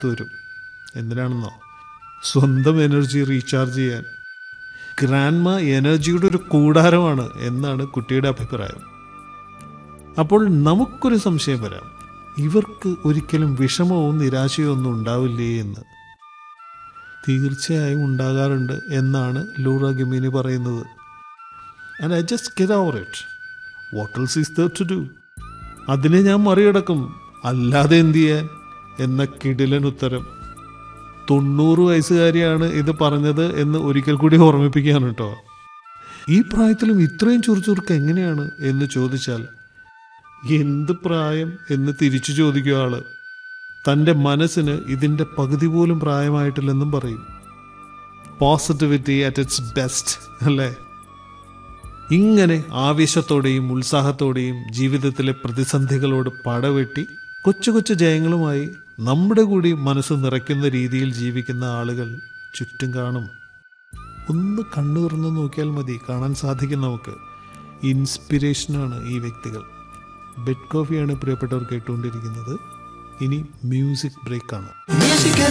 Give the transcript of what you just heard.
വരും എന്തിനാണെന്നോ സ്വന്തം energy recharge ചെയ്യാൻ ഗ്രാൻഡ്മ എനർജിയുടെ ഒരു കൂടാരമാണ് എന്നാണ് കുട്ടിയുടെ അഭിപ്രായം അപ്പോൾ നമുക്കൊരു സംശയം വരാം ഇവർക്ക് ഒരിക്കലും വിഷമമോ നിരാശയോ ഒന്നും ഉണ്ടാവില്ലേ എന്ന് തീർച്ചയായും ഉണ്ടാകാറുണ്ട് എന്നാണ് ലൂറ ഗിമിനി പറയുന്നത് and I just get over it what else is there to do അതിനെ ഞാൻ മറികടക്കും അല്ലാതെ എന്ത് ചെയ്യാൻ എന്ന കിടിലൻ ഉത്തരം തൊണ്ണൂറ് വയസ്സുകാരിയാണ് ഇത് പറഞ്ഞത് എന്ന് ഒരിക്കൽ കൂടി ഓർമ്മിപ്പിക്കുകയാണ് കേട്ടോ ഈ പ്രായത്തിലും ഇത്രയും ചുറുചുറുക്ക് എങ്ങനെയാണ് എന്ന് ചോദിച്ചാൽ എന്ത് പ്രായം എന്ന് തിരിച്ചു ചോദിക്കുക ആള് തൻ്റെ മനസ്സിന് ഇതിൻ്റെ പകുതി പോലും പ്രായമായിട്ടില്ലെന്നും പറയും പോസിറ്റിവിറ്റി അറ്റ് ഇറ്റ്സ് ബെസ്റ്റ് അല്ലേ ഇങ്ങനെ ആവേശത്തോടെയും ഉത്സാഹത്തോടെയും ജീവിതത്തിലെ പ്രതിസന്ധികളോട് പടവെട്ടി കൊച്ചു കൊച്ചു ജയങ്ങളുമായി നമ്മുടെ കൂടി മനസ്സ് നിറയ്ക്കുന്ന രീതിയിൽ ജീവിക്കുന്ന ആളുകൾ ചുറ്റും കാണും ഒന്ന് കണ്ണു തുറന്ന് നോക്കിയാൽ മതി കാണാൻ സാധിക്കും നമുക്ക് ഇൻസ്പിറേഷനാണ് ഈ വ്യക്തികൾ ബെഡ് കോഫിയാണ് പ്രിയപ്പെട്ടവർ കേട്ടുകൊണ്ടിരിക്കുന്നത് ഇനി മ്യൂസിക് ബ്രേക്കാണ് Music